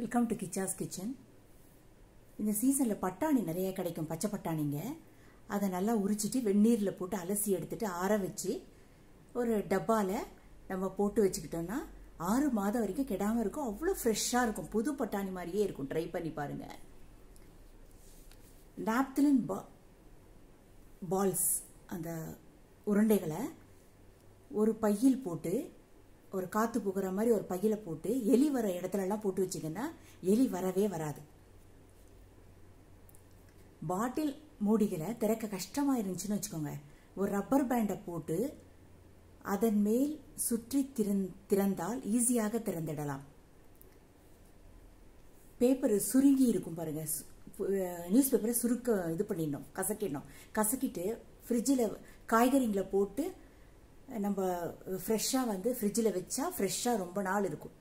welcome to கிச்சாஸ் kitchen இந்த சீசனில் பட்டாணி நிறைய கிடைக்கும் பச்சை பட்டாணிங்க அதை நல்லா உரிச்சிட்டு வெந்நீரில் போட்டு அலசி எடுத்துட்டு ஆற வச்சு ஒரு டப்பாவில் நம்ம போட்டு வச்சுக்கிட்டோம்னா ஆறு மாதம் வரைக்கும் கெடாமல் இருக்கும் அவ்வளோ ஃப்ரெஷ்ஷாக இருக்கும் புது பட்டாணி மாதிரியே இருக்கும் ட்ரை பண்ணி பாருங்கள் நாப்திலின் பா பால்ஸ் அந்த உருண்டைகளை ஒரு பையில் போட்டு ஒரு காற்று புகுற மாதிரி ஒரு பையில போட்டு எலி வர இடத்துலலாம் போட்டு வச்சிங்கன்னா எலி வரவே வராது பாட்டில் மூடிகளை திறக்க கஷ்டமாக இருந்துச்சுன்னு வச்சுக்கோங்க ஒரு ரப்பர் பேண்டை போட்டு அதன் மேல் சுற்றி திறந் திறந்தால் ஈஸியாக திறந்திடலாம் பேப்பர் சுருங்கி இருக்கும் பாருங்க நியூஸ் பேப்பரை சுருக்க இது பண்ணிடணும் கசக்கிடணும் கசக்கிட்டு ஃப்ரிட்ஜில் காய்கறிங்களை போட்டு நம்ம ஃப்ரெஷ்ஷாக வந்து ஃப்ரிட்ஜில் வச்சா ஃப்ரெஷ்ஷாக ரொம்ப நாள் இருக்கும்